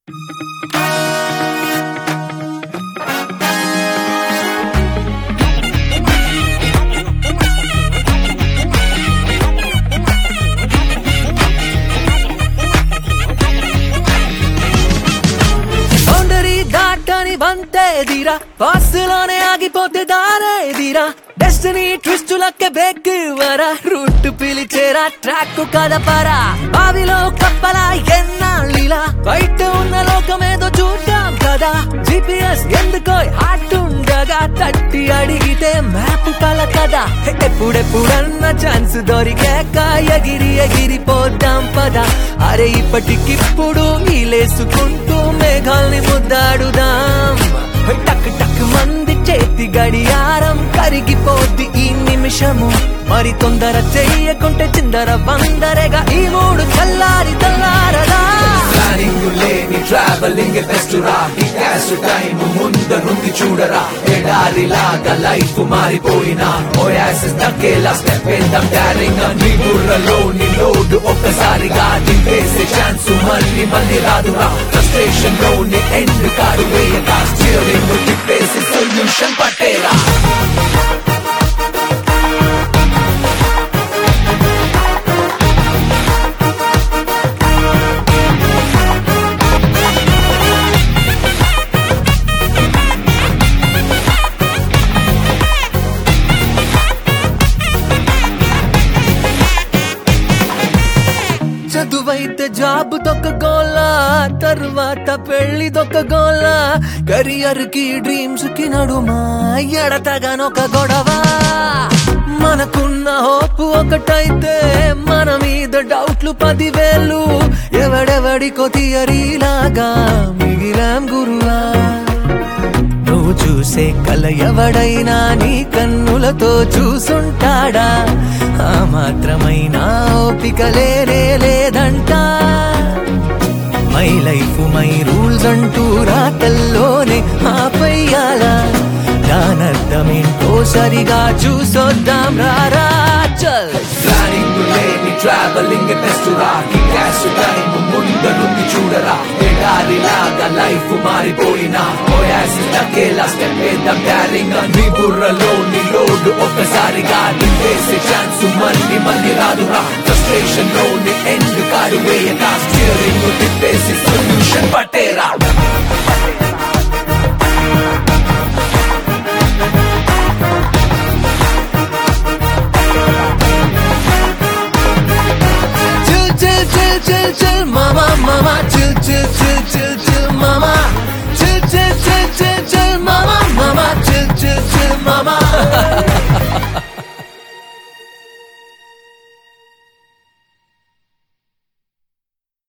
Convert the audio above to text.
boundary దాటని బంతేదిరా పాస్లోనే ఆగిపోతే దారేదిరా డెస్టినీ ట్విస్టులకే బ్రేక్ వరా రూట్ పిలిచేరా ట్రాక్ కదపరా బావిలో కప్పలా ఎన్నాళ్ళిలా బయట ఉన్న లోకమేదో చూద్దాం కదా జిపిఎస్ ఎందుకో ఉండగా తట్టి అడిగితే మ్యాప్ కల కదా ఎప్పుడెప్పుడన్న ఛాన్స్ దొరికాక ఎగిరి ఎగిరిపోద్దాం పద అరే ఇప్పటికిప్పుడు ఈలేసుకుంటూ మేఘాల్ని ముద్దాడుదాం టక్ టక్ మంది చేతి గడియారం కరిగిపోద్ది ఈ నిమిషము మరి తొందర చెయ్యకుంటే చిందర వందరగా ఈ మూడు చల్లారి చల్లారదా ప్లానింగ్ లేని ట్రావెలింగ్ బెస్ట్ రా ఈ క్యాష్ టైం ముందరుంది చూడరా ఎడారిలాగా లైఫ్ మారిపోయినా ఓయాసిస్ దక్కేలా స్టెప్ వేద్దాం డారింగ్ నీ బుర్రలోని లోడ్ ఒక్కసారిగా దింపేసే ఛాన్స్ మళ్ళీ మళ్ళీ రాదురా ఫ్రస్ట్రేషన్ లోని ఎండ్ కారు వేయక స్టీరింగ్ తిప్పేసి సొల్యూషన్ పట్టేరా చదువైతే జాబ్ దొక్క గోలా తర్వాత పెళ్లి దొక్క గోలా కెరియర్ కి డ్రీమ్స్ కి నడుమా ఎడతగానొక గొడవ మనకున్న హోప్ ఒకటైతే మన మీద డౌట్లు పదివేలు ఎవడెవడికో థియరీలాగా మిగిలాం గురువా నువ్వు చూసే కల ఎవడైనా నీ కన్నులతో చూసుంటాడా ఆ మాత్రమైనా ఓపిక లేనే లేదంట మై లైఫ్ మై రూల్స్ అంటూ రాతల్లోనే ఆపయ్యాలా దానర్థమేంటో సరిగా చూసొద్దాం రారా చల్ ప్లానింగ్ లేని ట్రావెలింగ్ బెస్ట్ రా ఈ క్యాష్ టైం ముందరుంది చూడరా ఎడారిలాగా లైఫ్ మారిపోయినా ఓయాసిస్ దక్కేలా స్టెప్ వేద్దాం డారింగ్ నీ బుర్రలోని లోడ్ ఒక్కసారిగా నింపేసే ఛాన్స్ మళ్ళీ మళ్ళీ రాదురా ఫ్రస్ట్రేషన్ లోని ఎండ్ కారు వేయక స్టీరింగ్ తిప్పేసి సొల్యూషన్ పట్టేరా chill chill chill chill chill mama mama chill chill chill